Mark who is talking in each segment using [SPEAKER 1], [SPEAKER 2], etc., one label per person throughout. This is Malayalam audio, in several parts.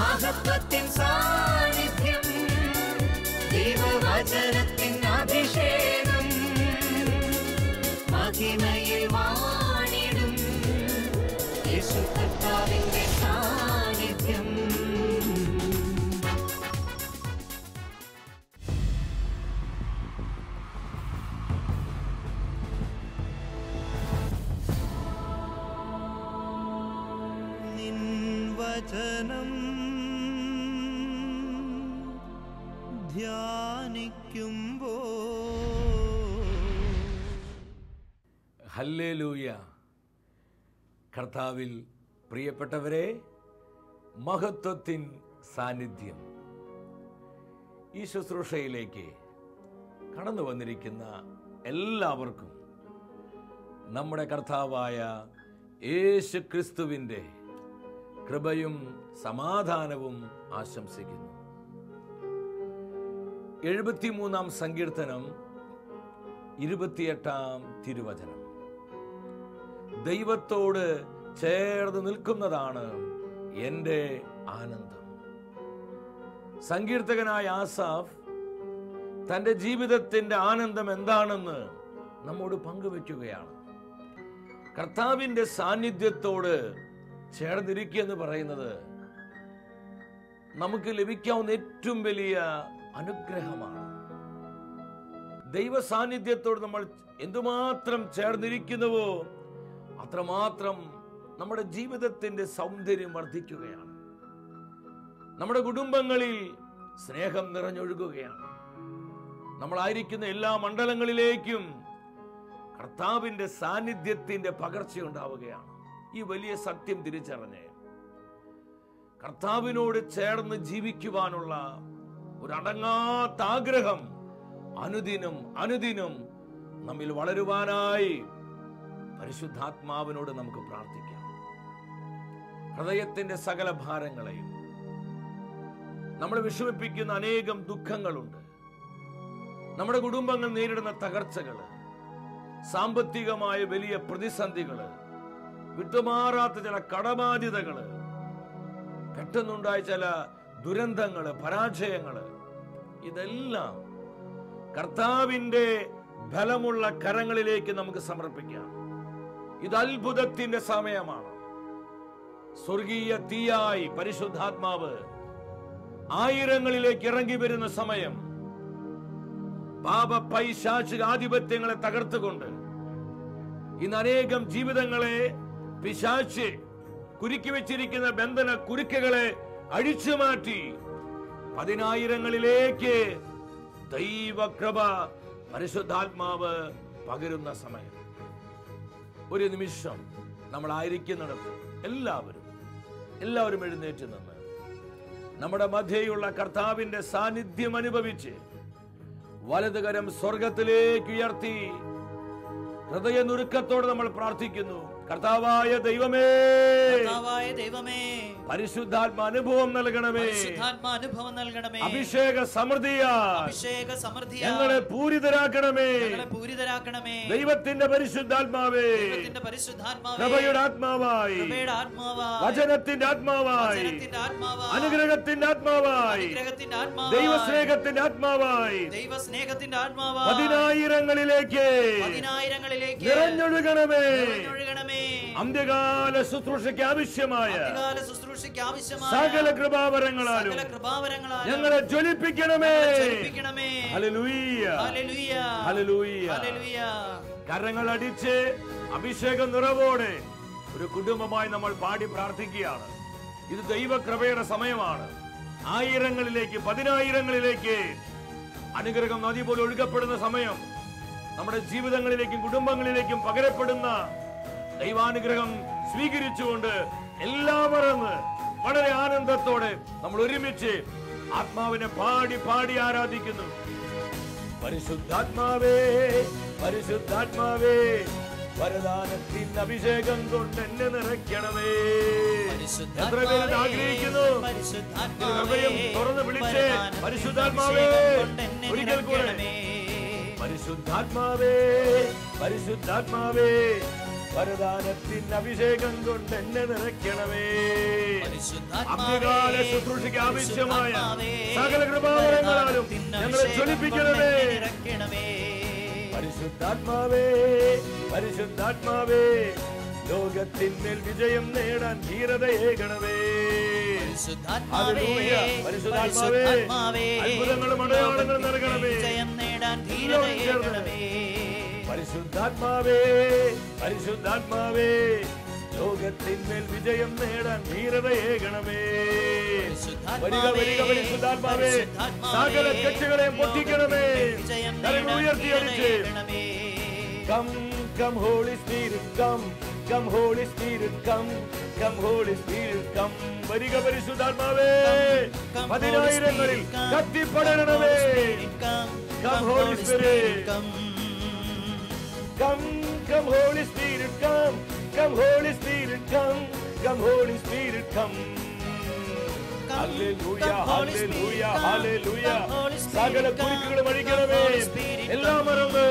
[SPEAKER 1] മഹത്വത്തിൻ സാന്നിധ്യം ദൈവവചനത്തിൻ അഭിഷേകം മഹിമയിൽ വാണിടും യേശു കർത്താവിന്റെ സാന്നിധ്യം
[SPEAKER 2] നിൻ വചനം ധ്യാനിക്കുമ്പോ
[SPEAKER 3] ഹല്ലേലൂയ കർത്താവിൽ പ്രിയപ്പെട്ടവരെ മഹത്വത്തിൻ സാന്നിധ്യം ഈ ശുശ്രൂഷയിലേക്ക് കടന്നു വന്നിരിക്കുന്ന എല്ലാവർക്കും നമ്മുടെ കർത്താവായ യേശു ക്രിസ്തുവിൻ്റെ കൃപയും സമാധാനവും ആശംസിക്കുന്നു എഴുപത്തിമൂന്നാം സങ്കീർത്തനം ഇരുപത്തിയെട്ടാം തിരുവചനം ദൈവത്തോട് ചേർന്ന് നിൽക്കുന്നതാണ് എൻ്റെ ആനന്ദം സങ്കീർത്തകനായ ആസാഫ് തൻ്റെ ജീവിതത്തിൻ്റെ ആനന്ദം എന്താണെന്ന് നമ്മോട് പങ്കുവെക്കുകയാണ് കർത്താവിൻ്റെ സാന്നിധ്യത്തോട് ചേർന്നിരിക്കുക എന്ന് പറയുന്നത് നമുക്ക് ലഭിക്കാവുന്ന ഏറ്റവും വലിയ അനുഗ്രഹമാണ് ദൈവ സാന്നിധ്യത്തോട് നമ്മൾ എന്തുമാത്രം ചേർന്നിരിക്കുന്നുവോ അത്രമാത്രം നമ്മുടെ ജീവിതത്തിന്റെ സൗന്ദര്യം വർദ്ധിക്കുകയാണ് നമ്മുടെ കുടുംബങ്ങളിൽ സ്നേഹം നിറഞ്ഞൊഴുകുകയാണ് നമ്മളായിരിക്കുന്ന എല്ലാ മണ്ഡലങ്ങളിലേക്കും കർത്താവിന്റെ സാന്നിധ്യത്തിന്റെ പകർച്ചയുണ്ടാവുകയാണ് ഈ വലിയ സത്യം തിരിച്ചറിഞ്ഞ് കർത്താവിനോട് ചേർന്ന് ജീവിക്കുവാനുള്ള ഒരു അടങ്ങാത്ത ആഗ്രഹം അനുദിനം അനുദിനം നമ്മിൽ വളരുവാനായി പരിശുദ്ധാത്മാവിനോട് നമുക്ക് പ്രാർത്ഥിക്കാം ഹൃദയത്തിന്റെ സകല ഭാരങ്ങളെയും നമ്മളെ വിഷമിപ്പിക്കുന്ന അനേകം ദുഃഖങ്ങളുണ്ട് നമ്മുടെ കുടുംബങ്ങൾ നേരിടുന്ന തകർച്ചകള് സാമ്പത്തികമായ വലിയ പ്രതിസന്ധികള് വിട്ടുമാറാത്ത ചില കടബാധ്യതകള് പെട്ടെന്നുണ്ടായ ചില ദുരന്തങ്ങള് പരാജയങ്ങള് ഇതെല്ലാം കർത്താവിന്റെ ബലമുള്ള കരങ്ങളിലേക്ക് നമുക്ക് സമർപ്പിക്കാം ഇത് അത്ഭുതത്തിന്റെ സമയമാണ് സ്വർഗീയ തീയായി പരിശുദ്ധാത്മാവ് ആയിരങ്ങളിലേക്ക് ഇറങ്ങി വരുന്ന സമയം പാപ പൈശാചിക ആധിപത്യങ്ങളെ തകർത്തുകൊണ്ട് ഇന്ന് അനേകം ജീവിതങ്ങളെ പിശാച്ച് കുരുക്കി വെച്ചിരിക്കുന്ന ബന്ധന കുരുക്കുകളെ അഴിച്ചു മാറ്റി പതിനായിരങ്ങളിലേക്ക് ദൈവകൃപ പരിശുദ്ധാത്മാവ് പകരുന്ന സമയം ഒരു നിമിഷം നമ്മൾ ആയിരിക്കുന്നിടത്ത് എല്ലാവരും എല്ലാവരും എഴുന്നേറ്റ് നിന്ന് നമ്മുടെ മധ്യയുള്ള കർത്താവിന്റെ സാന്നിധ്യം അനുഭവിച്ച് വലതുകരം സ്വർഗത്തിലേക്ക് ഉയർത്തി ഹൃദയനുരുക്കത്തോടെ നമ്മൾ പ്രാർത്ഥിക്കുന്നു കർത്താവായ ദൈവമേ
[SPEAKER 4] കർത്താവായ ദൈവമേ
[SPEAKER 3] പരിശുദ്ധാത്മ അനുഭവം നൽകണമേ
[SPEAKER 4] പരിശുദ്ധാത്മ അനുഭവം നൽകണമേ
[SPEAKER 3] അഭിഷേക സമൃദ്ധിയാ
[SPEAKER 4] അഭിഷേക സമൃദ്ധിയാ
[SPEAKER 3] ഞങ്ങളെ പൂരിതരാക്കണമേ
[SPEAKER 4] ഞങ്ങളെ പൂരിതരാക്കണമേ
[SPEAKER 3] ദൈവത്തിന്റെ പരിശുദ്ധാത്മാവേ
[SPEAKER 4] ദൈവത്തിന്റെ പരിശുദ്ധാത്മാവേ
[SPEAKER 3] കൃപയുടെ ആത്മാവായി
[SPEAKER 4] കൃപയുടെ ആത്മാവായി
[SPEAKER 3] വചനത്തിന്റെ ആത്മാവായി
[SPEAKER 4] വചനത്തിന്റെ ആത്മാവായി
[SPEAKER 3] അനുഗ്രഹത്തിന്റെ ആത്മാവായി
[SPEAKER 4] അനുഗ്രഹത്തിന്റെ ആത്മാവായി
[SPEAKER 3] ദൈവസ്നേഹത്തിന്റെ ആത്മാവായി
[SPEAKER 4] ദൈവസ്നേഹത്തിന്റെ ആത്മാവായി
[SPEAKER 3] പതിനായിരങ്ങളിലേക്ക്
[SPEAKER 4] പതിനായിരങ്ങളിലേക്ക്
[SPEAKER 3] നിറഞ്ഞൊഴുകണമേ
[SPEAKER 4] നിറഞ്ഞൊഴുകണമേ
[SPEAKER 3] അന്ത്യകാല ശുശ്രൂഷയ്ക്ക് ആവശ്യമായ
[SPEAKER 4] അധികാല ശുശ്രൂഷയ്ക്ക് ആവശ്യമായ
[SPEAKER 3] സകല കൃപാവരങ്ങളാലും
[SPEAKER 4] സകല കൃപാവരങ്ങളാലും
[SPEAKER 3] ഞങ്ങളെ ജ്വലിപ്പിക്കണമേ
[SPEAKER 4] ജ്വലിപ്പിക്കണമേ
[SPEAKER 3] ഹല്ലേലൂയ
[SPEAKER 4] ഹല്ലേലൂയ
[SPEAKER 3] ഹല്ലേലൂയ
[SPEAKER 4] ഹല്ലേലൂയ
[SPEAKER 3] കരങ്ങൾ അടിച്ച് അഭിഷേക നിറവോടെ ഒരു കുടുംബമായി നമ്മൾ പാടി പ്രാർത്ഥിക്കുകയാണ് ഇത് ദൈവകൃപയുടെ സമയമാണ് ആയിരങ്ങളിലേക്ക് പതിനായിരങ്ങളിലേക്ക് അനുഗ്രഹം നദി പോലെ ഒഴുകപ്പെടുന്ന സമയം നമ്മുടെ ജീവിതങ്ങളിലേക്കും കുടുംബങ്ങളിലേക്കും പകരപ്പെടുന്ന ദൈവാനുഗ്രഹം സ്വീകരിച്ചുകൊണ്ട് എല്ലാം മറന്ന് വളരെ ആനന്ദത്തോടെ നമ്മൾ ഒരുമിച്ച് ആത്മാവിനെ പാടി പാടി ആരാധിക്കുന്നു പരിശുദ്ധാത്മാവേ പരിശുദ്ധാത്മാവേ വരദാനത്തിൻ അഭിഷേകം കൊണ്ട് എന്നെ നിറയ്ക്കണമേ എത്ര പേര് ഇത് ആഗ്രഹിക്കുന്നു ഹൃദയം തുറന്ന് വിളിച്ച് പരിശുദ്ധാത്മാവേ ഒരിക്കൽ കൂടെ പരിശുദ്ധാത്മാവേ പരിശുദ്ധാത്മാവേ വരദാനത്തിൻ അഭിഷേകം കൊണ്ട് എന്നെ നിറയ്ക്കണമേ
[SPEAKER 4] പരിശുദ്ധാത്മാവേ,
[SPEAKER 3] അന്ത്യകാല ശുശ്രൂഷയ്ക്ക് ആവശ്യമായ
[SPEAKER 4] പരിശുദ്ധാത്മാവേ,
[SPEAKER 3] സകല കൃപാവരങ്ങളാലും
[SPEAKER 4] വരദാനത്തിൻ
[SPEAKER 3] ഞങ്ങളെ
[SPEAKER 4] അഭിഷേകം
[SPEAKER 3] ജ്വലിപ്പിക്കണമേ
[SPEAKER 4] കൊണ്ട് എന്നെ നിറയ്ക്കണമേ.
[SPEAKER 3] പരിശുദ്ധാത്മാവേ പരിശുദ്ധാത്മാവേ ലോകത്തിന്മേൽ വിജയം നേടാൻ ധീരതയേകണമേ
[SPEAKER 4] പരിശുദ്ധാത്മാവേ,
[SPEAKER 3] ഹല്ലേലൂയ. പരിശുദ്ധാത്മാവേ,
[SPEAKER 4] പരിശുദ്ധാത്മാവേ,
[SPEAKER 3] അത്ഭുതങ്ങളും അടയാളങ്ങളും നൽകണമേ.
[SPEAKER 4] വിജയം നേടാൻ
[SPEAKER 3] എല്ലാവരും ചേർന്ന്.
[SPEAKER 4] ധീരതയേകണമേ.
[SPEAKER 3] പരിശുദ്ധാത്മാവേ പരിശുദ്ധാത്മാവേ ലോകത്തിന്മേൽ വിജയം നേടാൻ ധീരതയേകണമേ വരിക വരിക പരിശുദ്ധാത്മാവേ സകല കെട്ടുകളെയും പൊട്ടിക്കണമേ
[SPEAKER 4] വിജയം
[SPEAKER 3] കരങ്ങൾ
[SPEAKER 4] നേടാൻ
[SPEAKER 3] ഉയർത്തിയടിച്ച്
[SPEAKER 4] ധീരതയേകണമേ.
[SPEAKER 3] Come come holy spirit come come holy spirit come come holy spirit come വരിക പരിശുദ്ധാത്മാവേ
[SPEAKER 4] Come,
[SPEAKER 3] പതിനായിരങ്ങളിൽ
[SPEAKER 4] Holy Spirit, come.
[SPEAKER 3] കത്തിപ്പടരണമേ
[SPEAKER 4] Come,
[SPEAKER 3] Come, Holy Spirit.
[SPEAKER 4] come.
[SPEAKER 3] Come, come, Holy Spirit, come. Come, Holy Spirit, come. Come, Holy Spirit, come.
[SPEAKER 4] Come,
[SPEAKER 3] Hallelujah,
[SPEAKER 4] come, Holy Spirit,
[SPEAKER 3] hallelujah,
[SPEAKER 4] come.
[SPEAKER 3] hallelujah.
[SPEAKER 4] Come, Holy Spirit,
[SPEAKER 3] സകല
[SPEAKER 4] come.
[SPEAKER 3] കുരുക്കുകളും
[SPEAKER 4] Come,
[SPEAKER 3] അഴിക്കണമേ
[SPEAKER 4] Holy Spirit,
[SPEAKER 3] എല്ലാം
[SPEAKER 4] come.
[SPEAKER 3] മറന്ന്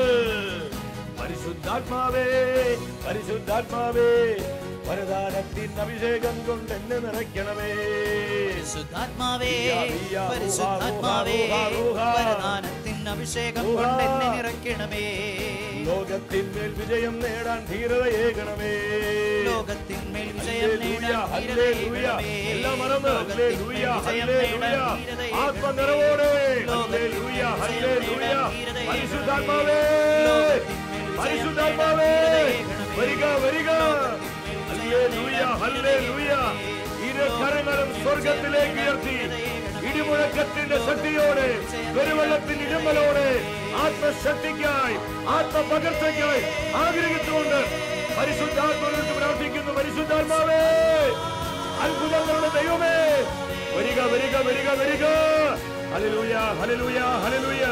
[SPEAKER 3] പരിശുദ്ധാത്മാവേ പരിശുദ്ധാത്മാവേ വരദാനത്തിൻ അഭിഷേകം കൊണ്ട് എന്നെ നിറയ്ക്കണമേ
[SPEAKER 4] പരിശുദ്ധാത്മാവേ
[SPEAKER 3] വിയ, വിയ,
[SPEAKER 4] പരിശുദ്ധാത്മാവേ
[SPEAKER 3] റൂഹ, റൂഹ, റൂഹ.
[SPEAKER 4] വരദാനത്തിൻ അഭിഷേകം
[SPEAKER 3] റൂഹ.
[SPEAKER 4] കൊണ്ട് എന്നെ നിറയ്ക്കണമേ
[SPEAKER 3] ലോകത്തിന്മേൽ വിജയം നേടാൻ ധീരതയേകണമേ
[SPEAKER 4] ലോകത്തിന്മേൽ വിജയം
[SPEAKER 3] ഹല്ലേലൂയ,
[SPEAKER 4] നേടാൻ
[SPEAKER 3] ഹല്ലേലൂയ.
[SPEAKER 4] ധീരതയേകണമേ.
[SPEAKER 3] എല്ലാം മറന്ന്
[SPEAKER 4] ലോകത്തിന്മേൽ
[SPEAKER 3] ഹല്ലേലൂയ,
[SPEAKER 4] വിജയം
[SPEAKER 3] ഹല്ലേലൂയ.
[SPEAKER 4] നേടാൻ ധീരതയേകണമേ.
[SPEAKER 3] ആത്മനിറവോടെ
[SPEAKER 4] ലോകത്തിന്മേൽ
[SPEAKER 3] ഹല്ലേലൂയ,
[SPEAKER 4] വിജയം
[SPEAKER 3] ഹല്ലേലൂയ.
[SPEAKER 4] നേടാൻ ധീരതയേകണമേ.
[SPEAKER 3] പരിശുദ്ധാത്മാവേ
[SPEAKER 4] ലോകത്തിന്മേൽ വിജയം
[SPEAKER 3] പരിശുദ്ധാത്മാവേ
[SPEAKER 4] നേടാൻ ധീരതയേകണമേ.
[SPEAKER 3] വരിക വരിക ഹല്ലേലൂയ, ഹല്ലേലൂയ. ഇരു കരങ്ങളും സ്വർഗത്തിലേക്ക് ഉയർത്തി ഇടിമുഴക്കത്തിന്റെ ശക്തിയോടെ പെരുവെള്ളത്തിന്റെ ഇടുമ്പലോടെ ആത്മശക്തിക്കായി ആത്മപകർച്ചയ്ക്കായി ആഗ്രഹിച്ചുകൊണ്ട് പരിശുദ്ധാത്മാവിനോട് പ്രാർത്ഥിക്കുന്നു പരിശുദ്ധാത്മാവേ അത്ഭുതങ്ങളുടെ ദൈവമേ വരിക വരിക വരിക വരിക ഹല്ലേലൂയ ഹല്ലേലൂയ ഹല്ലേലൂയ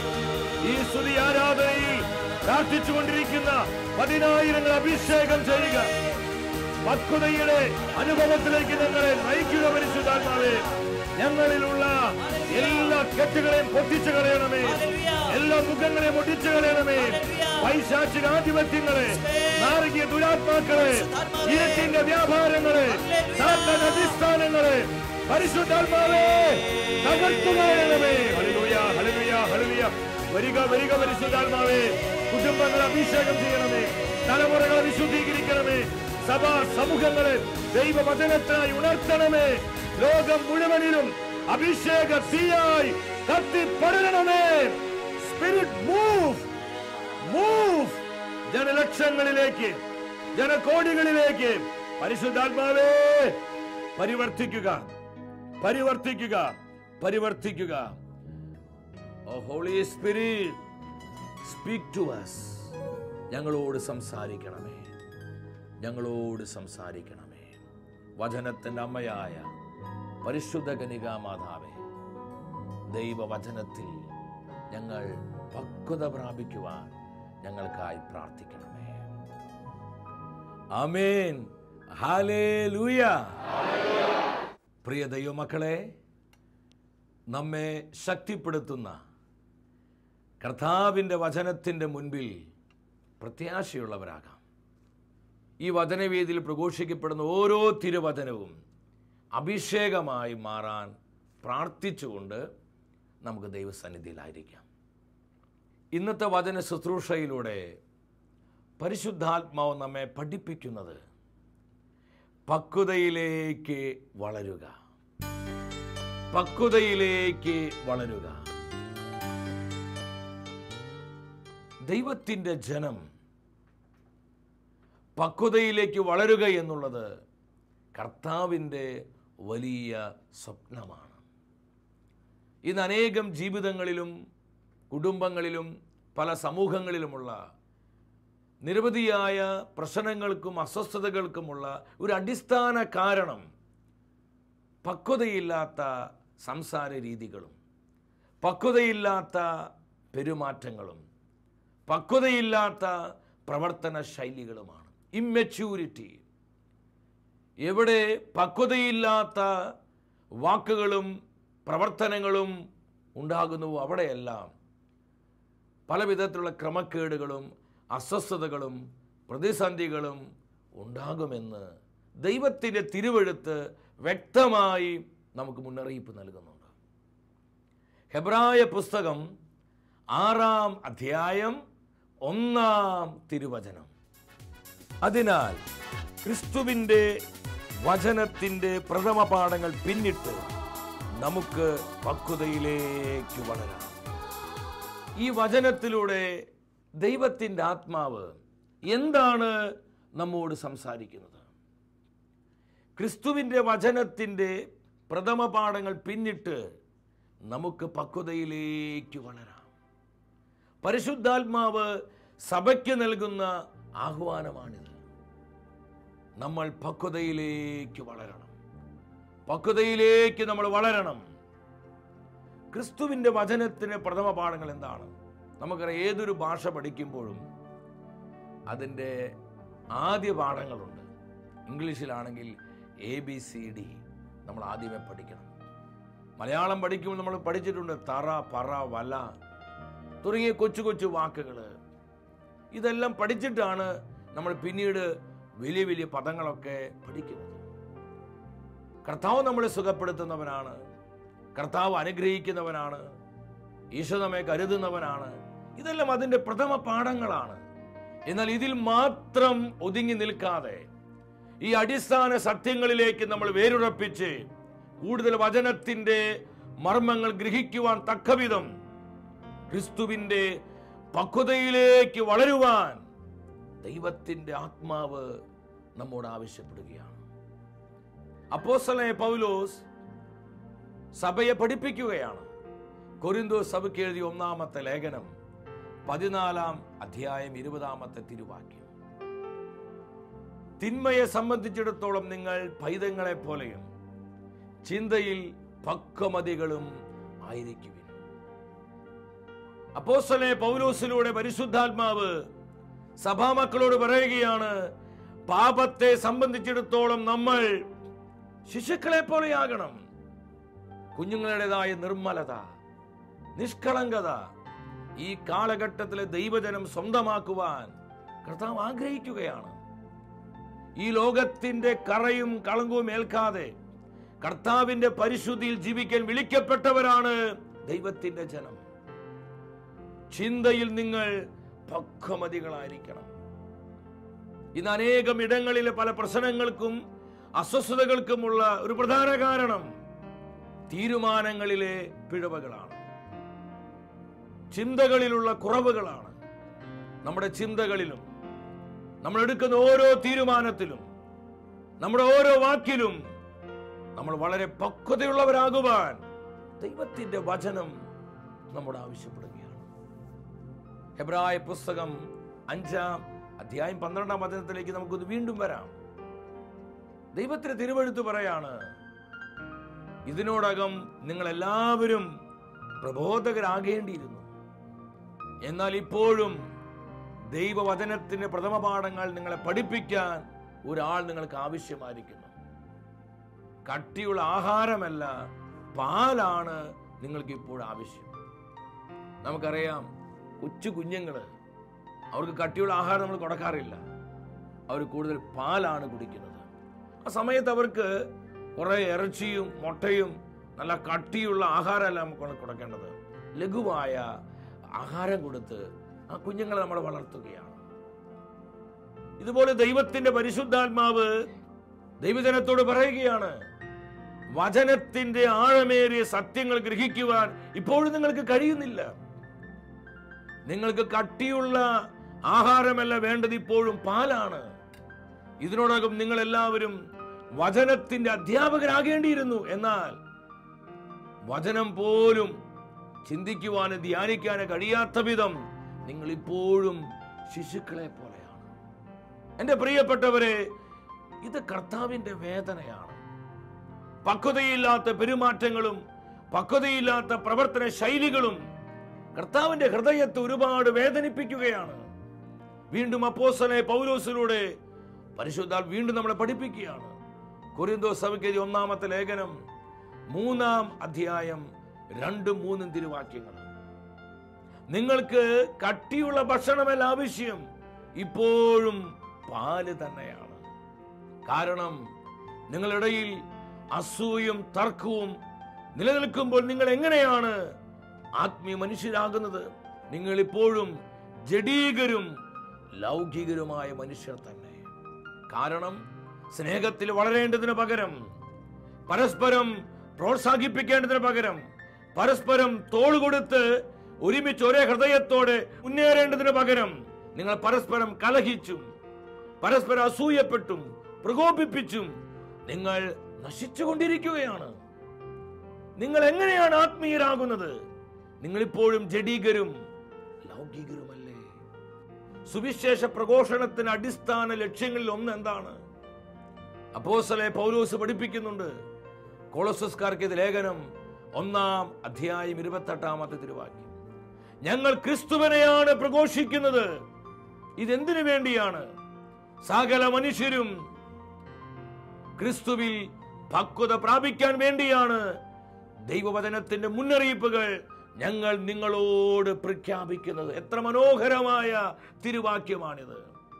[SPEAKER 3] ഈ സ്തുതി ആരാധനയിൽ പ്രാർത്ഥിച്ചുകൊണ്ടിരിക്കുന്ന പതിനായിരങ്ങൾ അഭിഷേകം ചെയ്യുക പക്വതയുടെ അനുഭവത്തിലേക്ക് ഞങ്ങളെ നയിക്കുക പരിശുദ്ധാത്മാവേ ഞങ്ങളിലുള്ള എല്ലാ കെട്ടുകളെയും പൊട്ടിച്ചു കളയണമേ എല്ലാ മുഖങ്ങളെയും ഒടിച്ചു കളയണമേ പൈശാചിക ആധിപത്യങ്ങളെ നാരകീയ ദുരാത്മാക്കളെ ഇരുട്ടിന്റെ വ്യാപാരങ്ങളെ സാത്താൻ അധിഷ്ഠാനങ്ങളെ പരിശുദ്ധാത്മാവേ തകർത്തു കളയണമേ ഹല്ലേലൂയ ഹല്ലേലൂയ ഹല്ലേലൂയ വരിക വരിക പരിശുദ്ധാത്മാവേ കുടുംബങ്ങളെ അഭിഷേകം ചെയ്യണമേ തലമുറകളെ വിശുദ്ധീകരിക്കണമേ സഭാ സമൂഹങ്ങളെ ദൈവവചനത്തിനായി ഉണർത്തണമേ ലോകം മുഴുവനിലും അഭിഷേക തീയായി കത്തിപ്പടരണമേ സ്പിരിറ്റ് മൂവ് മൂവ് ജനലക്ഷങ്ങളിലേക്ക് ജനകോടികളിലേക്ക് പരിശുദ്ധാത്മാവേ പരിവർത്തിക്കുക പരിവർത്തിക്കുക പരിവർത്തിക്കുക oh holy spirit speak to us ഞങ്ങളോട് സംസാരിക്കണമേ ഞങ്ങളോട് സംസാരിക്കണമേ വചനത്തിൻ്റെ അമ്മയായ പരിശുദ്ധ കനികാ മാതാവേ ദൈവവചനത്തിൽ ഞങ്ങൾ പക്വത പ്രാപിക്കുവാൻ ഞങ്ങൾക്കായി പ്രാർത്ഥിക്കണമേ ആമേൻ ഹാലേലൂയ പ്രിയ ദൈവമക്കളെ നമ്മെ ശക്തിപ്പെടുത്തുന്ന കർത്താവിൻ്റെ വചനത്തിൻ്റെ മുൻപിൽ പ്രത്യാശയുള്ളവരാകാം ഈ വചനവേദിയിൽ പ്രഘോഷിക്കപ്പെടുന്ന ഓരോ തിരുവചനവും അഭിഷേകമായി മാറാൻ പ്രാർത്ഥിച്ചുകൊണ്ട് നമുക്ക് ദൈവസന്നിധിയിലായിരിക്കാം ഇന്നത്തെ വചന ശുശ്രൂഷയിലൂടെ പരിശുദ്ധാത്മാവ് നമ്മെ പഠിപ്പിക്കുന്നത് പക്വതയിലേക്ക് വളരുക പക്വതയിലേക്ക് വളരുക ദൈവത്തിൻ്റെ ജനം പക്വതയിലേക്ക് വളരുക എന്നുള്ളത് കർത്താവിൻ്റെ വലിയ സ്വപ്നമാണ് ഇന്ന് അനേകം ജീവിതങ്ങളിലും കുടുംബങ്ങളിലും പല സമൂഹങ്ങളിലുമുള്ള നിരവധിയായ പ്രശ്നങ്ങൾക്കും അസ്വസ്ഥതകൾക്കുമുള്ള ഒരു അടിസ്ഥാന കാരണം പക്വതയില്ലാത്ത സംസാര രീതികളും പക്വതയില്ലാത്ത പെരുമാറ്റങ്ങളും പക്വതയില്ലാത്ത പ്രവർത്തന ശൈലികളുമാണ് ഇമ്മെച്യൂരിറ്റി എവിടെ പക്വതയില്ലാത്ത വാക്കുകളും പ്രവർത്തനങ്ങളും ഉണ്ടാകുന്നുവോ അവിടെയെല്ലാം പല വിധത്തിലുള്ള ക്രമക്കേടുകളും അസ്വസ്ഥതകളും
[SPEAKER 5] പ്രതിസന്ധികളും ഉണ്ടാകുമെന്ന് ദൈവത്തിൻ്റെ തിരുവെഴുത്ത് വ്യക്തമായി നമുക്ക് മുന്നറിയിപ്പ് നൽകുന്നുണ്ട് ഹെബ്രായ പുസ്തകം ആറാം അധ്യായം ഒന്നാം തിരുവചനം അതിനാൽ ക്രിസ്തുവിൻ്റെ വചനത്തിൻ്റെ പ്രഥമ പാഠങ്ങൾ പിന്നിട്ട് നമുക്ക് പക്വതയിലേക്ക് വളരാം ഈ വചനത്തിലൂടെ ദൈവത്തിൻ്റെ ആത്മാവ് എന്താണ് നമ്മോട് സംസാരിക്കുന്നത് ക്രിസ്തുവിൻ്റെ വചനത്തിൻ്റെ പ്രഥമ പാഠങ്ങൾ പിന്നിട്ട് നമുക്ക് പക്വതയിലേക്ക് വളരാം പരിശുദ്ധാത്മാവ് സഭയ്ക്ക് നൽകുന്ന ആഹ്വാനമാണിത് നമ്മൾ പക്വതയിലേക്ക് വളരണം പക്വതയിലേക്ക് നമ്മൾ വളരണം ക്രിസ്തുവിൻ്റെ വചനത്തിന് പ്രഥമ പാഠങ്ങൾ എന്താണ് നമുക്കറിയാം ഏതൊരു ഭാഷ പഠിക്കുമ്പോഴും അതിൻ്റെ ആദ്യ പാഠങ്ങളുണ്ട് ഇംഗ്ലീഷിലാണെങ്കിൽ എ ബി സി ഡി നമ്മൾ ആദ്യമേ പഠിക്കണം മലയാളം പഠിക്കുമ്പോൾ നമ്മൾ പഠിച്ചിട്ടുണ്ട് തറ പറ വല തുടങ്ങിയ കൊച്ചു കൊച്ചു വാക്കുകൾ ഇതെല്ലാം പഠിച്ചിട്ടാണ് നമ്മൾ പിന്നീട് വലിയ വലിയ പദങ്ങളൊക്കെ പഠിക്കുന്നത് കർത്താവ് നമ്മളെ സുഖപ്പെടുത്തുന്നവനാണ് കർത്താവ് അനുഗ്രഹിക്കുന്നവനാണ് ഈശോ നമ്മെ കരുതുന്നവനാണ് ഇതെല്ലാം അതിൻ്റെ പ്രഥമ പാഠങ്ങളാണ് എന്നാൽ ഇതിൽ മാത്രം ഒതുങ്ങി നിൽക്കാതെ ഈ അടിസ്ഥാന സത്യങ്ങളിലേക്ക് നമ്മൾ വേരുറപ്പിച്ച് കൂടുതൽ വചനത്തിന്റെ മർമ്മങ്ങൾ ഗ്രഹിക്കുവാൻ തക്കവിധം ക്രിസ്തുവിന്റെ പക്വതയിലേക്ക് വളരുവാൻ ദൈവത്തിന്റെ ആത്മാവ് നമ്മോട് ആവശ്യപ്പെടുകയാണ് അപ്പോസ്തലനായ പൗലോസ് സഭയെ പഠിപ്പിക്കുകയാണ് കൊരിന്തോ സഭയ്ക്ക് എഴുതിയ ഒന്നാമത്തെ ലേഖനം പതിനാലാം അധ്യായം ഇരുപതാമത്തെ തിരുവാക്യം തിന്മയെ സംബന്ധിച്ചിടത്തോളം നിങ്ങൾ പൈതങ്ങളെ പോലെയും ചിന്തയിൽ പക്വമതികളും ആയിരിക്കുവിൻ അപ്പോസ്തലനെ പൗലോസിലൂടെ പരിശുദ്ധാത്മാവ് സഭാമക്കളോട് പറയുകയാണ് പാപത്തെ സംബന്ധിച്ചിടത്തോളം നമ്മൾ ശിശുക്കളെ പോലെയാകണം കുഞ്ഞുങ്ങളുടേതായ നിർമ്മലത നിഷ്കളങ്കത ഈ കാലഘട്ടത്തിലെ ദൈവജനം സ്വന്തമാക്കുവാൻ കർത്താവ് ആഗ്രഹിക്കുകയാണ് ഈ ലോകത്തിന്റെ കറയും കളങ്കവും ഏൽക്കാതെ കർത്താവിന്റെ പരിശുദ്ധിയിൽ ജീവിക്കാൻ വിളിക്കപ്പെട്ടവരാണ് ദൈവത്തിന്റെ ജനം ചിന്തയിൽ നിങ്ങൾ പക്വമതികളായിരിക്കണം ഇന്ന് അനേകം ഇടങ്ങളിലെ പല പ്രശ്നങ്ങൾക്കും അസ്വസ്ഥതകൾക്കുമുള്ള ഒരു പ്രധാന കാരണം തീരുമാനങ്ങളിലെ പിഴവുകളാണ് ചിന്തകളിലുള്ള കുറവുകളാണ് നമ്മുടെ ചിന്തകളിലും നമ്മൾ എടുക്കുന്ന ഓരോ തീരുമാനത്തിലും നമ്മുടെ ഓരോ വാക്കിലും നമ്മൾ വളരെ പക്വതയുള്ളവരാകുവാൻ ദൈവത്തിന്റെ വചനം നമ്മോട് ആവശ്യപ്പെടുകയാണ് ഹെബ്രായ പുസ്തകം അഞ്ചാം അധ്യായം പന്ത്രണ്ടാം വചനത്തിലേക്ക് നമുക്കൊന്ന് വീണ്ടും വരാം ദൈവത്തിന്റെ തിരുവഴുത്ത് പറയാണ് ഇതിനോടകം നിങ്ങൾ എല്ലാവരും പ്രബോധകരാകേണ്ടിയിരുന്നു എന്നാൽ ഇപ്പോഴും ദൈവവചനത്തിന്റെ പ്രഥമ പാഠങ്ങൾ നിങ്ങളെ പഠിപ്പിക്കാൻ ഒരാൾ നിങ്ങൾക്ക് ആവശ്യമായിരിക്കുന്നു കട്ടിയുള്ള ആഹാരമല്ല പാലാണ് നിങ്ങൾക്ക് ഇപ്പോൾ ആവശ്യം നമുക്കറിയാം കൊച്ചു കുഞ്ഞുങ്ങള് അവർക്ക് കട്ടിയുള്ള ആഹാരം നമ്മൾ കൊടുക്കാറില്ല അവർ കൂടുതൽ പാലാണ് കുടിക്കുന്നത് ആ സമയത്ത് അവർക്ക് കുറെ ഇറച്ചിയും മുട്ടയും നല്ല കട്ടിയുള്ള ആഹാരമല്ല നമുക്ക് കൊടുക്കേണ്ടത് ലഘുവായ ആഹാരം കൊടുത്ത് ആ കുഞ്ഞുങ്ങളെ നമ്മൾ വളർത്തുകയാണ് ഇതുപോലെ ദൈവത്തിന്റെ പരിശുദ്ധാത്മാവ് ദൈവജനത്തോട് പറയുകയാണ് വചനത്തിന്റെ ആഴമേറിയ സത്യങ്ങൾ ഗ്രഹിക്കുവാൻ ഇപ്പോഴും നിങ്ങൾക്ക് കഴിയുന്നില്ല നിങ്ങൾക്ക് കട്ടിയുള്ള ആഹാരമല്ല വേണ്ടത് ഇപ്പോഴും പാലാണ് ഇതിനോടകം നിങ്ങൾ എല്ലാവരും വചനത്തിന്റെ അധ്യാപകരാകേണ്ടിയിരുന്നു എന്നാൽ വചനം പോലും ചിന്തിക്കുവാനും ധ്യാനിക്കാനും കഴിയാത്ത വിധം നിങ്ങൾ ഇപ്പോഴും ശിശുക്കളെ പോലെയാണ് എന്റെ പ്രിയപ്പെട്ടവരെ ഇത് കർത്താവിന്റെ വേദനയാണ് പക്വതയില്ലാത്ത പെരുമാറ്റങ്ങളും പക്വതയില്ലാത്ത പ്രവർത്തന ശൈലികളും കർത്താവിന്റെ ഹൃദയത്തെ ഒരുപാട് വേദനിപ്പിക്കുകയാണ് വീണ്ടും അപ്പോസനെ പൗലോസിലൂടെ പരിശുദ്ധാൽ വീണ്ടും നമ്മളെ പഠിപ്പിക്കുകയാണ് കൊരിന്തോ സഭയ്ക്ക് ഒന്നാമത്തെ ലേഖനം മൂന്നാം അധ്യായം രണ്ടും മൂന്നും തിരുവാക്യങ്ങൾ നിങ്ങൾക്ക് കട്ടിയുള്ള ഭക്ഷണമല്ല ആവശ്യം ഇപ്പോഴും പാല് തന്നെയാണ് കാരണം നിങ്ങളിടയിൽ അസൂയും തർക്കവും നിലനിൽക്കുമ്പോൾ നിങ്ങൾ എങ്ങനെയാണ് ആത്മീയ മനുഷ്യരാകുന്നത് നിങ്ങൾ ഇപ്പോഴും ജഡീകരും ലൗകികരുമായ മനുഷ്യർ തന്നെ കാരണം സ്നേഹത്തിൽ വളരേണ്ടതിന് പകരം പരസ്പരം പ്രോത്സാഹിപ്പിക്കേണ്ടതിന് പകരം പരസ്പരം തോൾ കൊടുത്ത് ഒരുമിച്ച് ഒരേ ഹൃദയത്തോടെ മുന്നേറേണ്ടതിന് പകരം നിങ്ങൾ പരസ്പരം കലഹിച്ചും പരസ്പരം അസൂയപ്പെട്ടും പ്രകോപിപ്പിച്ചും നിങ്ങൾ നശിച്ചുകൊണ്ടിരിക്കുകയാണ് നിങ്ങൾ എങ്ങനെയാണ് ആത്മീയരാകുന്നത് നിങ്ങൾ ഇപ്പോഴും ജഡീകരും ലൗകികരുമല്ലേ സുവിശേഷ പ്രഘോഷണത്തിന് അടിസ്ഥാന ലക്ഷ്യങ്ങളിൽ ഒന്ന് എന്താണ് അപ്പോസലെ പൗലോസ് പഠിപ്പിക്കുന്നുണ്ട് കൊളോസസ്കാർക്ക് ഇത് ലേഖനം ഒന്നാം അധ്യായം ഇരുപത്തെട്ടാമത്തെ തിരുവാക്യം ഞങ്ങൾ ക്രിസ്തുവിനെയാണ് പ്രഘോഷിക്കുന്നത് ഇതെന്തിനു വേണ്ടിയാണ് സകല മനുഷ്യരും ക്രിസ്തുവിൽ പക്വത പ്രാപിക്കാൻ വേണ്ടിയാണ് ദൈവവചനത്തിന്റെ മുന്നറിയിപ്പുകൾ ഞങ്ങൾ നിങ്ങളോട് പ്രഖ്യാപിക്കുന്നത് എത്ര മനോഹരമായ തിരുവാക്യമാണിത്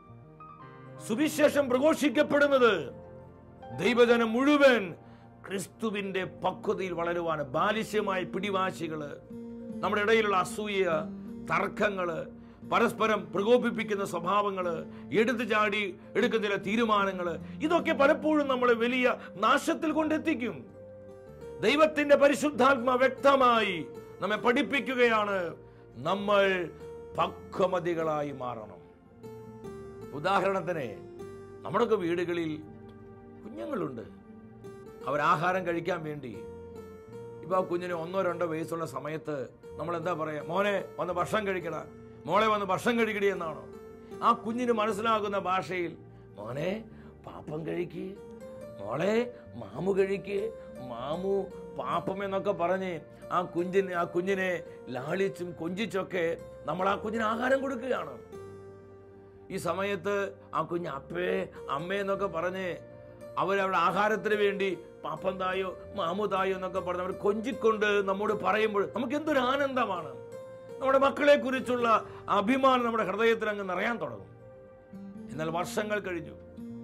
[SPEAKER 5] സുവിശേഷം പ്രഘോഷിക്കപ്പെടുന്നത് ദൈവജനം മുഴുവൻ ക്രിസ്തുവിന്റെ പക്വതയിൽ വളരുവാണ് ബാലിശ്യമായ പിടിവാശികള് നമ്മുടെ ഇടയിലുള്ള അസൂയ തർക്കങ്ങള് പരസ്പരം പ്രകോപിപ്പിക്കുന്ന സ്വഭാവങ്ങള് എടുത്തു ചാടി എടുക്കുന്ന ചില തീരുമാനങ്ങള് ഇതൊക്കെ പലപ്പോഴും നമ്മളെ വലിയ നാശത്തിൽ കൊണ്ടെത്തിക്കും ദൈവത്തിന്റെ പരിശുദ്ധാത്മ വ്യക്തമായി നമ്മെ പഠിപ്പിക്കുകയാണ് നമ്മൾ പക്വമതികളായി മാറണം ഉദാഹരണത്തിന് നമ്മുടെയൊക്കെ വീടുകളിൽ കുഞ്ഞുങ്ങളുണ്ട് അവർ ആഹാരം കഴിക്കാൻ വേണ്ടി ഇപ്പൊ ആ കുഞ്ഞിന് ഒന്നോ രണ്ടോ വയസ്സുള്ള സമയത്ത് നമ്മൾ എന്താ പറയാ മോനെ വന്ന് ഭക്ഷണം കഴിക്കട മോളെ വന്ന് ഭക്ഷണം കഴിക്കടി എന്നാണോ ആ കുഞ്ഞിന് മനസ്സിലാകുന്ന ഭാഷയിൽ മോനെ പാപ്പം കഴിക്ക് മോളെ മാമു കഴിക്ക് മാമു പാപ്പം എന്നൊക്കെ പറഞ്ഞ് ആ കുഞ്ഞിന് ആ കുഞ്ഞിനെ ലാളിച്ചും കൊഞ്ചിച്ചൊക്കെ നമ്മൾ ആ കുഞ്ഞിന് ആഹാരം കൊടുക്കുകയാണ് ഈ സമയത്ത് ആ കുഞ്ഞ് അപ്പേ അമ്മേ എന്നൊക്കെ പറഞ്ഞ് അവരവരുടെ ആഹാരത്തിന് വേണ്ടി പാപ്പം തായോ മാമു തായോ എന്നൊക്കെ പറഞ്ഞ് അവർ കൊഞ്ചിക്കൊണ്ട് നമ്മോട് പറയുമ്പോൾ നമുക്ക് എന്തൊരു ആനന്ദമാണ് നമ്മുടെ മക്കളെ കുറിച്ചുള്ള അഭിമാനം നമ്മുടെ ഹൃദയത്തിൽ അങ്ങ് നിറയാൻ തുടങ്ങും എന്നാൽ വർഷങ്ങൾ കഴിഞ്ഞു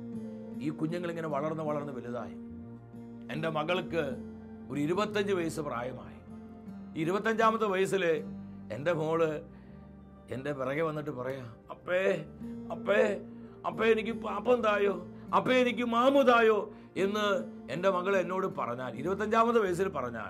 [SPEAKER 5] ഈ കുഞ്ഞുങ്ങൾ ഇങ്ങനെ വളർന്ന് വളർന്ന് വലുതായി എൻ്റെ മകൾക്ക് ഒരു ഇരുപത്തഞ്ച് വയസ്സ് പ്രായമായി ഈ ഇരുപത്തഞ്ചാമത്തെ വയസ്സിൽ എൻ്റെ മോള് എൻ്റെ പിറകെ വന്നിട്ട് പറയാ അപ്പേ അപ്പേ അപ്പേ എനിക്ക് പാപ്പം തായോ അപ്പേ എനിക്ക് മാമു തായോ എന്ന് എൻ്റെ മകൾ എന്നോട് പറഞ്ഞാൽ ഇരുപത്തഞ്ചാമത്തെ വയസ്സിൽ പറഞ്ഞാൽ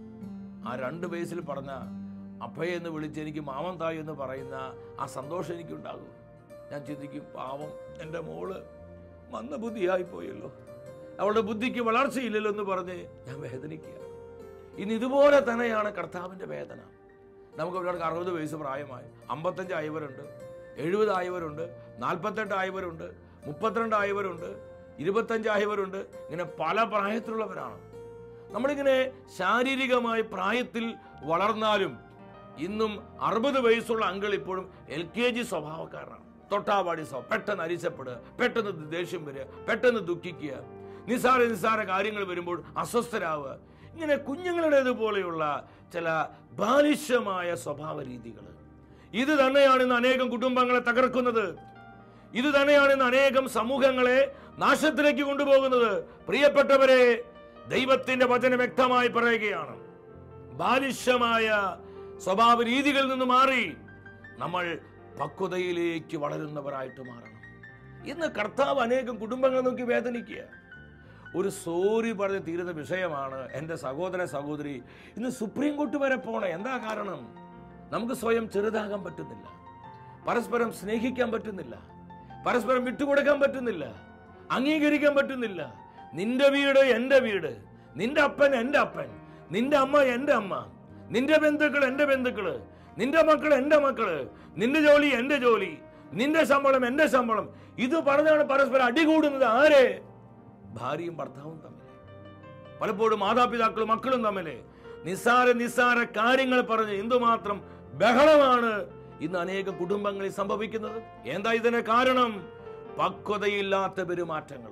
[SPEAKER 5] ആ രണ്ട് വയസ്സിൽ പറഞ്ഞ അപ്പയെ എന്ന് വിളിച്ച് എനിക്ക് മാമൻ തായോ എന്ന് പറയുന്ന ആ സന്തോഷം എനിക്കുണ്ടാകും ഞാൻ ചിന്തിക്കും പാവം എൻ്റെ മോള് മന്ദബുദ്ധിയായി പോയല്ലോ അവളുടെ ബുദ്ധിക്ക് വളർച്ചയില്ലല്ലോ എന്ന് പറഞ്ഞ് ഞാൻ വേദനിക്കുക ഇന്ന് ഇതുപോലെ തന്നെയാണ് കർത്താവിൻ്റെ വേദന നമുക്ക് ഒരാൾക്ക് അറുപത് വയസ്സ് പ്രായമായി അമ്പത്തഞ്ച് ആയവരുണ്ട് എഴുപത് ആയവരുണ്ട് നാൽപ്പത്തെട്ട് ആയവരുണ്ട് മുപ്പത്തിരണ്ട് ആയവരുണ്ട് ഇരുപത്തഞ്ച് ആയവരുണ്ട് ഇങ്ങനെ പല പ്രായത്തിലുള്ളവരാണ് നമ്മളിങ്ങനെ ശാരീരികമായി പ്രായത്തിൽ വളർന്നാലും ഇന്നും അറുപത് വയസ്സുള്ള അങ്കിൾ ഇപ്പോഴും എൽ കെ ജി സ്വഭാവക്കാരനാണ് തൊട്ടാവാടി സ്വഭാവം പെട്ടെന്ന് അരിശപ്പെടുക പെട്ടെന്ന് ദേഷ്യം വരിക പെട്ടെന്ന് ദുഃഖിക്കുക നിസ്സാര നിസ്സാര കാര്യങ്ങൾ വരുമ്പോൾ അസ്വസ്ഥരാവുക ഇങ്ങനെ കുഞ്ഞുങ്ങളുടേതുപോലെയുള്ള ചില ബാലിശമായ സ്വഭാവ രീതികൾ ഇത് തന്നെയാണ് ഇന്ന് അനേകം കുടുംബങ്ങളെ തകർക്കുന്നത് ഇത് തന്നെയാണ് ഇന്ന് അനേകം സമൂഹങ്ങളെ നാശത്തിലേക്ക് കൊണ്ടുപോകുന്നത് പ്രിയപ്പെട്ടവരെ ദൈവത്തിന്റെ വചനം വ്യക്തമായി പറയുകയാണ് ബാലിശമായ സ്വഭാവ രീതികളിൽ നിന്ന് മാറി നമ്മൾ പക്വതയിലേക്ക് വളരുന്നവരായിട്ട് മാറണം ഇന്ന് കർത്താവ് അനേകം കുടുംബങ്ങളെ നോക്കി വേദനിക്കുക ഒരു സോറി പറഞ്ഞ് തീരുന്ന വിഷയമാണ് എൻ്റെ സഹോദര സഹോദരി ഇന്ന് സുപ്രീം കോർട്ട് വരെ പോണേ എന്താ കാരണം നമുക്ക് സ്വയം ചെറുതാകാൻ പറ്റുന്നില്ല പരസ്പരം സ്നേഹിക്കാൻ പറ്റുന്നില്ല പരസ്പരം വിട്ടുകൊടുക്കാൻ പറ്റുന്നില്ല അംഗീകരിക്കാൻ പറ്റുന്നില്ല നിന്റെ വീട് എൻ്റെ വീട് നിന്റെ അപ്പൻ എൻ്റെ അപ്പൻ നിന്റെ അമ്മ എൻ്റെ അമ്മ നിന്റെ ബന്ധുക്കൾ എൻ്റെ ബന്ധുക്കള് നിന്റെ മക്കൾ എൻ്റെ മക്കള് നിന്റെ ജോലി എൻ്റെ ജോലി നിന്റെ ശമ്പളം എൻ്റെ ശമ്പളം ഇത് പറഞ്ഞാണ് പരസ്പരം അടികൂടുന്നത് ആരെ ഭാര്യയും ഭർത്താവും തമ്മിൽ പലപ്പോഴും മാതാപിതാക്കളും മക്കളും തമ്മിൽ നിസ്സാര നിസ്സാര കാര്യങ്ങൾ പറഞ്ഞ് എന്തുമാത്രം ബഹളമാണ് ഇന്ന് അനേകം കുടുംബങ്ങളിൽ സംഭവിക്കുന്നത് എന്താ ഇതിന് കാരണം പക്വതയില്ലാത്ത പെരുമാറ്റങ്ങൾ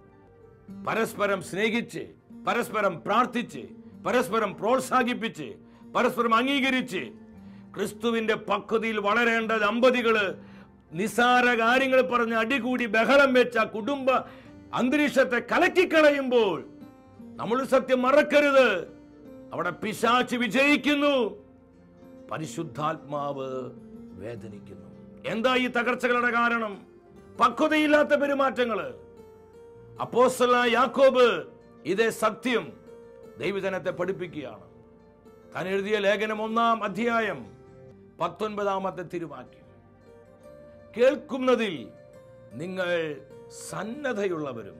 [SPEAKER 5] പരസ്പരം സ്നേഹിച്ച് പരസ്പരം പ്രാർത്ഥിച്ച് പരസ്പരം പ്രോത്സാഹിപ്പിച്ച് പരസ്പരം അംഗീകരിച്ച് ക്രിസ്തുവിന്റെ പക്വതയിൽ വളരേണ്ട ദമ്പതികള് നിസാര കാര്യങ്ങൾ പറഞ്ഞ് അടികൂടി ബഹളം വെച്ച കുടുംബ അന്തരീക്ഷത്തെ കലക്കിക്കളയുമ്പോൾ നമ്മൾ സത്യം മറക്കരുത് അവിടെ പിശാച്ച് വിജയിക്കുന്നു പരിശുദ്ധാത്മാവ് വേദനിക്കുന്നു എന്താ ഈ തകർച്ചകളുടെ കാരണം പക്വതയില്ലാത്ത പെരുമാറ്റങ്ങള് അപ്പോസ്തല യാക്കോബ് ഇതേ സത്യം ദൈവജനത്തെ പഠിപ്പിക്കുകയാണ് താൻ എഴുതിയ ലേഖനം ഒന്നാം അധ്യായം പത്തൊൻപതാമത്തെ തിരുവാക്യം കേൾക്കുന്നതിൽ നിങ്ങൾ സന്നദ്ധയുള്ളവരും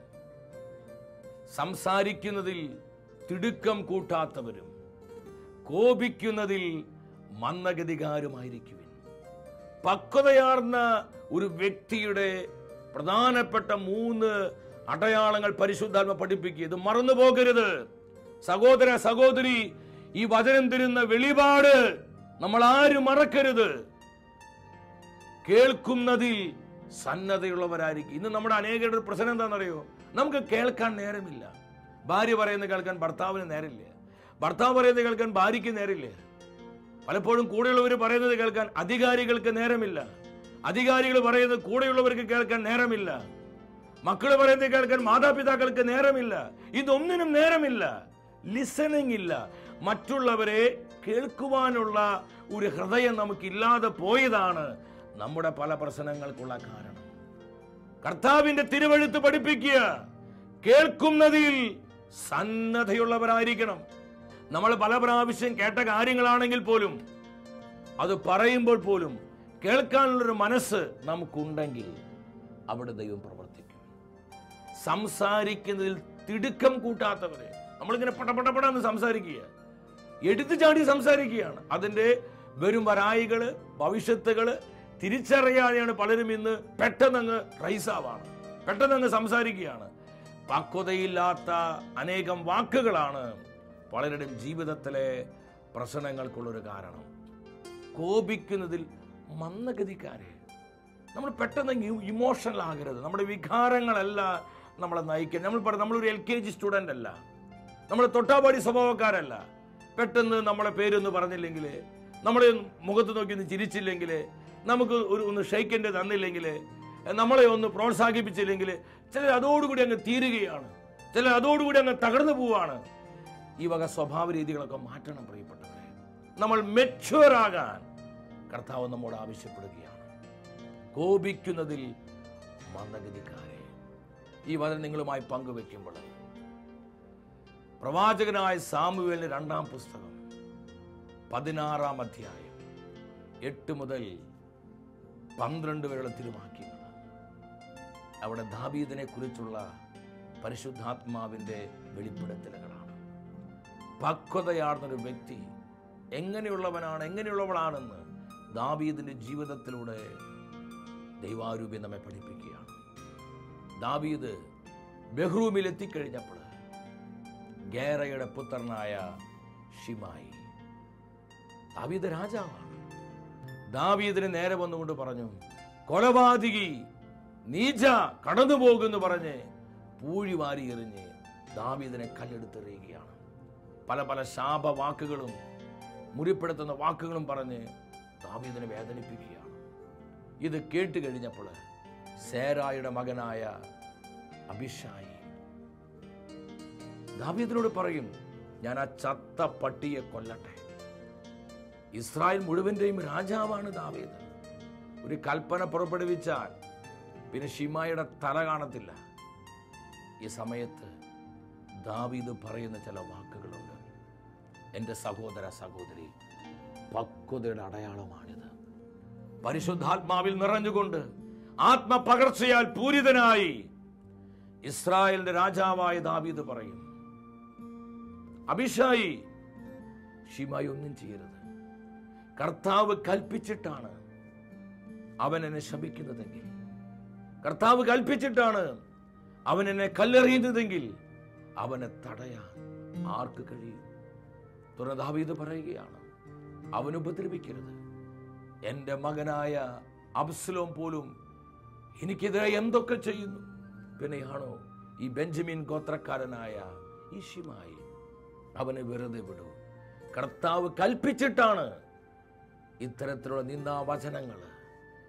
[SPEAKER 5] സംസാരിക്കുന്നതിൽ തിടുക്കം കൂട്ടാത്തവരും കോപിക്കുന്നതിൽ മന്ദഗതികാരുമായിരിക്കുവിൻ പക്വതയാർന്ന ഒരു വ്യക്തിയുടെ പ്രധാനപ്പെട്ട മൂന്ന് അടയാളങ്ങൾ പരിശുദ്ധാത്മ പഠിപ്പിക്കുക ഇത് മറന്നു പോകരുത് സഹോദര സഹോദരി ഈ വചനം തരുന്ന വെളിപാട് നമ്മൾ ആരും മറക്കരുത് കേൾക്കുന്നതിൽ സന്നദ്ധയുള്ളവരായിരിക്കും ഇന്ന് നമ്മുടെ അനേകരുടെ പ്രശ്നം എന്താണെന്നറിയോ നമുക്ക് കേൾക്കാൻ നേരമില്ല ഭാര്യ പറയുന്നത് കേൾക്കാൻ ഭർത്താവിന് നേരമില്ല ഭർത്താവ് പറയുന്നത് കേൾക്കാൻ ഭാര്യയ്ക്ക് നേരമില്ല പലപ്പോഴും കൂടെയുള്ളവർ പറയുന്നത് കേൾക്കാൻ അധികാരികൾക്ക് നേരമില്ല അധികാരികൾ പറയുന്നത് കൂടെയുള്ളവർക്ക് കേൾക്കാൻ നേരമില്ല മക്കൾ പറയുന്നത് കേൾക്കാൻ മാതാപിതാക്കൾക്ക് നേരമില്ല ഇതൊന്നിനും നേരമില്ല ലിസണിങ് ഇല്ല മറ്റുള്ളവരെ കേൾക്കുവാനുള്ള ഒരു ഹൃദയം നമുക്കില്ലാതെ പോയതാണ് നമ്മുടെ പല പ്രശ്നങ്ങൾക്കുള്ള കാരണം കർത്താവിന്റെ തിരുവഴുത്ത് പഠിപ്പിക്കുക കേൾക്കുന്നതിൽ സന്നദ്ധയുള്ളവരായിരിക്കണം നമ്മൾ പല പ്രാവശ്യം കേട്ട കാര്യങ്ങളാണെങ്കിൽ പോലും അത് പറയുമ്പോൾ പോലും കേൾക്കാനുള്ളൊരു മനസ്സ് നമുക്കുണ്ടെങ്കിൽ അവിടെ ദൈവം പ്രവർത്തിക്കും സംസാരിക്കുന്നതിൽ തിടുക്കം കൂട്ടാത്തവരെ നമ്മളിങ്ങനെ പടപടപടാന്ന് സംസാരിക്കുക എടുത്തു ചാടി സംസാരിക്കുകയാണ് അതിന്റെ വരും വരായികള് ഭവിഷ്യത്തുകള് തിരിച്ചറിയാതെയാണ് പലരും ഇന്ന് പെട്ടെന്നങ്ങ് റൈസാവാണ് പെട്ടെന്നങ്ങ് സംസാരിക്കുകയാണ് പക്വതയില്ലാത്ത അനേകം വാക്കുകളാണ് പലരുടെയും ജീവിതത്തിലെ പ്രശ്നങ്ങൾക്കുള്ളൊരു കാരണം കോപിക്കുന്നതിൽ മന്ദഗതിക്കാരെ നമ്മൾ പെട്ടെന്ന് ഇമോഷണൽ ആകരുത് നമ്മുടെ വികാരങ്ങളല്ല നമ്മളെ നയിക്കാൻ നമ്മൾ പറ നമ്മളൊരു എൽ കെ ജി സ്റ്റുഡൻ്റ് അല്ല നമ്മൾ തൊട്ടാപാടി സ്വഭാവക്കാരല്ല പെട്ടെന്ന് നമ്മളെ പേരൊന്ന് പറഞ്ഞില്ലെങ്കിൽ നമ്മളെ മുഖത്ത് നോക്കി ഒന്ന് ചിരിച്ചില്ലെങ്കിൽ നമുക്ക് ഒരു ഒന്ന് ഷെയ്ക്കൻ്റെ തന്നില്ലെങ്കിൽ നമ്മളെ ഒന്ന് പ്രോത്സാഹിപ്പിച്ചില്ലെങ്കിൽ ചിലർ അതോടുകൂടി അങ്ങ് തീരുകയാണ് ചിലർ അതോടുകൂടി അങ്ങ് തകർന്നു പോവാണ് ഈ വക സ്വഭാവ രീതികളൊക്കെ മാറ്റണം പ്രിയപ്പെട്ടവരെ നമ്മൾ മെച്യൂർ ആകാൻ കർത്താവ് നമ്മോട് ആവശ്യപ്പെടുകയാണ് കോപിക്കുന്നതിൽ മന്ദഗതിക്കാരെ ഈ വചനം നിങ്ങളുമായി പങ്കുവെക്കുമ്പോൾ പ്രവാചകനായ സാമുവേലിന്റെ രണ്ടാം പുസ്തകം പതിനാറാം അധ്യായം എട്ട് മുതൽ പന്ത്രണ്ട് വരെയുള്ള തിരുവാക്യങ്ങൾ അവിടെ ദാവീദിനെ കുറിച്ചുള്ള പരിശുദ്ധാത്മാവിന്റെ വെളിപ്പെടുത്തലുകളാണ് പക്വതയാർന്നൊരു വ്യക്തി എങ്ങനെയുള്ളവനാണ് എങ്ങനെയുള്ളവളാണെന്ന് ദാവീദിന്റെ ജീവിതത്തിലൂടെ ദൈവാരൂപി നമ്മെ പഠിപ്പിക്കുകയാണ് ദാവീദ് ബഹ്റൂമിൽ എത്തിക്കഴിഞ്ഞപ്പോൾ ഗേറയുടെ പുത്രനായ ഷിമായി ദാവീദ് രാജാവാണ് ദാവീദിന് നേരെ വന്നുകൊണ്ട് പറഞ്ഞു കൊലപാതകി നീച്ച കടന്നു പോകുന്നു പറഞ്ഞ് പൂഴി വാരി എറിഞ്ഞ് ദാവീദിനെ കല്ലെടുത്തെറിയുകയാണ് പല പല ശാപവാക്കുകളും മുറിപ്പെടുത്തുന്ന വാക്കുകളും പറഞ്ഞ് ദാവീദിനെ വേദനിപ്പിക്കുകയാണ് ഇത് കേട്ട് കഴിഞ്ഞപ്പോൾ സേരായുടെ മകനായ അഭിഷായി ദാവീദിനോട് പറയും ഞാൻ ആ ചത്ത പട്ടിയെ കൊല്ലട്ടെ ഇസ്രായേൽ മുഴുവന്റെയും രാജാവാണ് ദാവീദ് ഒരു കൽപ്പന പുറപ്പെടുവിച്ചാൽ പിന്നെ ഷിമായുടെ തല കാണത്തില്ല ഈ സമയത്ത് ദാവീദ് പറയുന്ന ചില വാക്കുകളുണ്ട് എൻ്റെ സഹോദര സഹോദരി പക്വതയുടെ അടയാളമാണിത് പരിശുദ്ധാത്മാവിൽ നിറഞ്ഞുകൊണ്ട് ആത്മപകർച്ചയാൽ പൂരിതനായി ഇസ്രായേലിന്റെ രാജാവായ ദാവീദ് പറയും അഭിഷായി ഷിമായി ഒന്നും ചെയ്യരുത് കർത്താവ് കൽപ്പിച്ചിട്ടാണ് അവൻ എന്നെ ശപിക്കുന്നതെങ്കിൽ കർത്താവ് കൽപ്പിച്ചിട്ടാണ് അവൻ എന്നെ കല്ലെറിയുന്നതെങ്കിൽ അവനെ തടയാൻ ആർക്ക് കഴിയും തുടർന്ന് ദാവീദ് പറയുകയാണ് അവൻ ഉപദ്രവിക്കരുത് എൻ്റെ മകനായ അബ്സലോം പോലും എനിക്കെതിരെ എന്തൊക്കെ ചെയ്യുന്നു പിന്നെയാണോ ഈ ബെഞ്ചമിൻ ഗോത്രക്കാരനായ ഈ ഷിമായി അവനെ വെറുതെ വിടൂ കർത്താവ് കൽപ്പിച്ചിട്ടാണ് ഇത്തരത്തിലുള്ള നിന്ദാവചനങ്ങൾ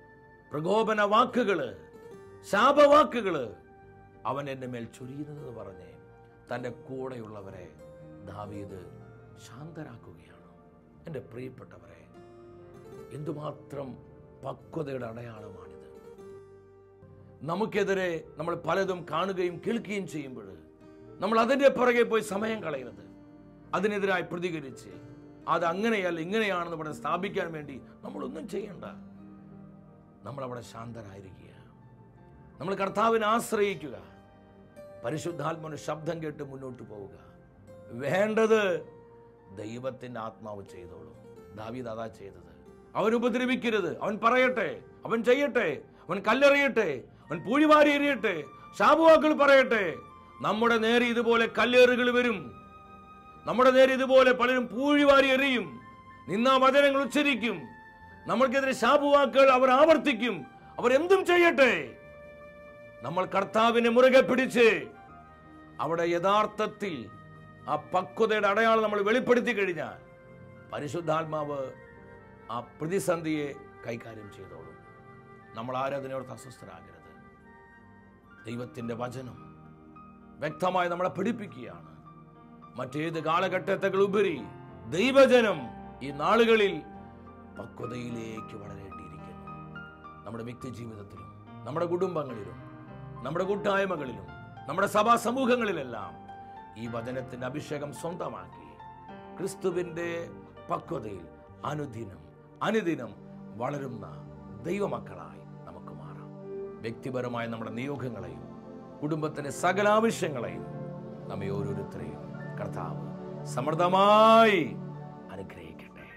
[SPEAKER 5] പ്രകോപന വാക്കുകള് ശാപവാക്കുകള് അവൻ എൻ്റെ മേൽ ചൊരിയുന്നത് പറഞ്ഞ് തൻ്റെ കൂടെയുള്ളവരെ ദാവീദ് ശാന്തരാക്കുകയാണ് എൻ്റെ പ്രിയപ്പെട്ടവരെ എന്തുമാത്രം പക്വതയുടെ അടയാളമാണിത് നമുക്കെതിരെ നമ്മൾ പലതും കാണുകയും കേൾക്കുകയും ചെയ്യുമ്പോൾ നമ്മൾ അതിൻ്റെ പുറകെ പോയി സമയം കളയരുത് അതിനെതിരായി പ്രതികരിച്ച് അത് അങ്ങനെയല്ല ഇങ്ങനെയാണെന്ന് ഇവിടെ സ്ഥാപിക്കാൻ വേണ്ടി നമ്മളൊന്നും ചെയ്യണ്ട നമ്മളവിടെ ശാന്തരായിരിക്കുക നമ്മൾ കർത്താവിനെ ആശ്രയിക്കുക പരിശുദ്ധാത്മന് ശബ്ദം കേട്ട് മുന്നോട്ട് പോവുക വേണ്ടത് ദൈവത്തിൻ്റെ ആത്മാവ് ചെയ്തോളൂ ദാവീദ് അതാ ചെയ്തത് അവൻ ഉപദ്രവിക്കരുത് അവൻ പറയട്ടെ അവൻ ചെയ്യട്ടെ അവൻ കല്ലെറിയട്ടെ അവൻ പൂഴിവാരി എറിയട്ടെ ശാപവാക്കൾ പറയട്ടെ നമ്മുടെ നേരെ ഇതുപോലെ കല്ലേറുകൾ വരും നമ്മുടെ നേരെ ഇതുപോലെ പലരും പൂഴിവാരി എറിയും നിന്നാ വചനങ്ങൾ ഉച്ചരിക്കും നമ്മൾക്കെതിരെ ശാപവാക്കുകൾ അവർ ആവർത്തിക്കും അവർ എന്തും ചെയ്യട്ടെ നമ്മൾ കർത്താവിനെ മുറുകെ പിടിച്ച് അവിടെ യഥാർത്ഥത്തിൽ ആ പക്വതയുടെ അടയാളം നമ്മൾ വെളിപ്പെടുത്തി കഴിഞ്ഞാൽ പരിശുദ്ധാത്മാവ് ആ പ്രതിസന്ധിയെ കൈകാര്യം ചെയ്തോളും നമ്മൾ ആരാധനയോട് അസ്വസ്ഥരാകരുത് ദൈവത്തിൻ്റെ വചനം വ്യക്തമായി നമ്മളെ പഠിപ്പിക്കുകയാണ് മറ്റേത് കാലഘട്ടത്തേക്കാൾ ഉപരി ദൈവജനം ഈ നാളുകളിൽ പക്വതയിലേക്ക് വളരേണ്ടിയിരിക്കുന്നു നമ്മുടെ വ്യക്തി ജീവിതത്തിലും നമ്മുടെ കുടുംബങ്ങളിലും നമ്മുടെ കൂട്ടായ്മകളിലും നമ്മുടെ സഭാ സമൂഹങ്ങളിലെല്ലാം ഈ വചനത്തിന്റെ അഭിഷേകം സ്വന്തമാക്കി ക്രിസ്തുവിന്റെ പക്വതയിൽ അനുദിനം അനുദിനം വളരുന്ന ദൈവമക്കളായി നമുക്ക് മാറാം വ്യക്തിപരമായ നമ്മുടെ നിയോഗങ്ങളെയും കുടുംബത്തിന്റെ സകല ആവശ്യങ്ങളെയും നമ്മെ ഓരോരുത്തരെയും കർത്താവ് സമൃദ്ധമായി അനുഗ്രഹിക്കട്ടെ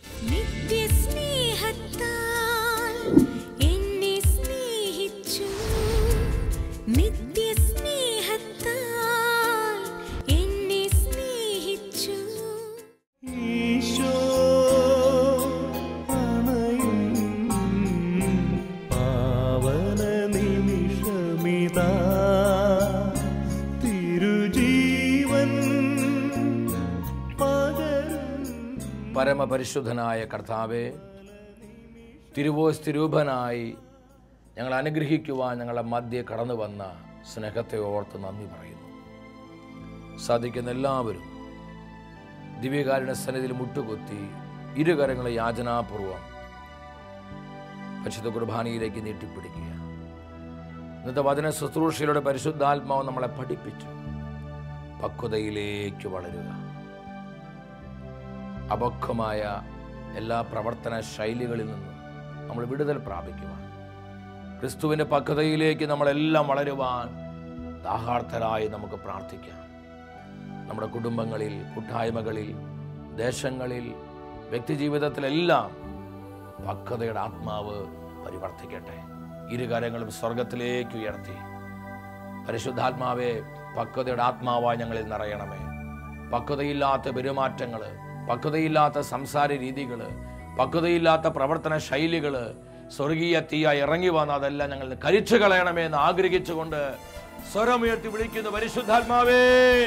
[SPEAKER 6] നിത്യസ്നേഹത്താൽ എന്നെ സ്നേഹിച്ചു നിത്യസ്നേഹത്താൽ എന്നെ സ്നേഹിച്ചു
[SPEAKER 2] ഈശോ അണയും പാവന നിമിഷമിതാ തിരുജീവൻ പകരും
[SPEAKER 5] പരമപരിശുദ്ധനായ കർത്താവെ തിരുവോസ്തിരൂപനായി ഞങ്ങൾ അനുഗ്രഹിക്കുവാൻ ഞങ്ങളുടെ മധ്യെ കടന്നു വന്ന സ്നേഹത്തെ ഓർത്ത് നന്ദി പറയുന്നു സാധിക്കുന്ന എല്ലാവരും ദിവ്യകാരുടെ സന്നിധിയിൽ മുട്ടുകുത്തി ഇരുകരങ്ങളെ യാചനാപൂർവം പരിശുദ്ധ കുർബാനയിലേക്ക് നീട്ടിപ്പിടിക്കുക ഇന്നത്തെ വചന ശുശ്രൂഷയിലൂടെ പരിശുദ്ധാത്മാവ് നമ്മളെ പഠിപ്പിച്ചു പക്വതയിലേക്ക് വളരുക അപക്വമായ എല്ലാ പ്രവർത്തന ശൈലികളിൽ നിന്നും നമ്മൾ വിടുതൽ പ്രാപിക്കുവാൻ ക്രിസ്തുവിൻ്റെ പക്വതയിലേക്ക് നമ്മളെല്ലാം വളരുവാൻ ദാഹാർത്ഥരായി നമുക്ക് പ്രാർത്ഥിക്കാം നമ്മുടെ കുടുംബങ്ങളിൽ കൂട്ടായ്മകളിൽ ദേശങ്ങളിൽ വ്യക്തിജീവിതത്തിലെല്ലാം പക്വതയുടെ ആത്മാവ് പരിവർത്തിക്കട്ടെ ഇരുകരങ്ങളും സ്വർഗത്തിലേക്ക് ഉയർത്തി പരിശുദ്ധാത്മാവെ പക്വതയുടെ ആത്മാവായി ഞങ്ങളിൽ നിറയണമേ പക്വതയില്ലാത്ത പെരുമാറ്റങ്ങൾ പക്വതയില്ലാത്ത സംസാര രീതികൾ പക്വതയില്ലാത്ത പ്രവർത്തന ശൈലികൾ സ്വർഗീയ തീയായി ഇറങ്ങി വന്ന അതെല്ലാം ഞങ്ങൾ കരിച്ചു കളയണമേ എന്ന് ആഗ്രഹിച്ചുകൊണ്ട് സ്വരമുയർത്തി വിളിക്കുന്നു പരിശുദ്ധാത്മാവേ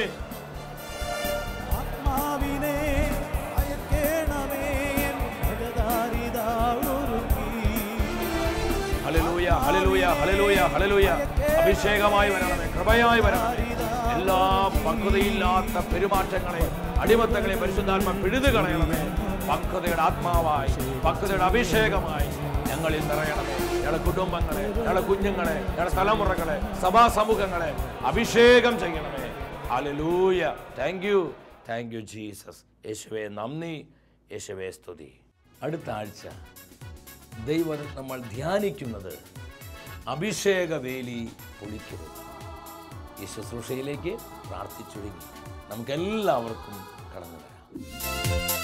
[SPEAKER 2] ആത്മാവിനെ അയക്കേണമേ എൻ ഭഗതാരിതാളൊരുക്കി
[SPEAKER 5] ഹല്ലേലൂയ ഹല്ലേലൂയ ഹല്ലേലൂയ ഹല്ലേലൂയ അഭിഷേകമായി വരണമേ കൃപയായി വരണമേ എല്ലാ പക്വതയില്ലാത്ത പെരുമാറ്റങ്ങളെ അടിമത്തങ്ങളെ പരിശുദ്ധാത്മ പിഴുതു കളയണമേ പക്വതയുടെ ആത്മാവായി പക്വതയുടെ അഭിഷേകമായി ഞങ്ങളിൽ നിറയണമേ ഞങ്ങളുടെ കുടുംബങ്ങളെ ഞങ്ങളുടെ കുഞ്ഞുങ്ങളെ ഞങ്ങളുടെ തലമുറകളെ സഭാ സമൂഹങ്ങളെ അഭിഷേകം ചെയ്യണമേ hallelujah thank you thank you Jesus യേശുവേ നന്ദി യേശുവേ സ്തുതി അടുത്ത ആഴ്ച ദൈവം നമ്മൾ ധ്യാനിക്കുന്നത് അഭിഷേകവേലി പൊളിക്കരുത് ഈ ശുശ്രൂഷയിലേക്ക് പ്രാർത്ഥിച്ചൊരുങ്ങി നമുക്കെല്ലാവർക്കും കടന്നു വരാം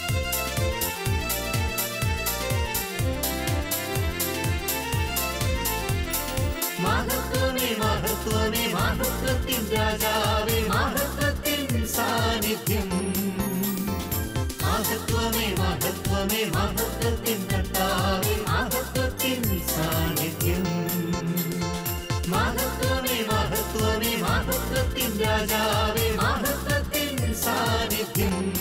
[SPEAKER 1] മഹത്വമേ മഹത്വമേ മഹത്വത്തിൻ രാജാവേ മഹത്വത്തിൻ സാന്നിധ്യം മഹത്വമേ മഹത്വമേ മഹത്വത്തിൻ കർത്താവേ മഹത്വത്തിൻ സാന്നിധ്യം മഹത്വമേ മഹത്വമേ മഹത്വത്തിൻ രാജാവേ മഹത്വത്തിൻ സാന്നിധ്യം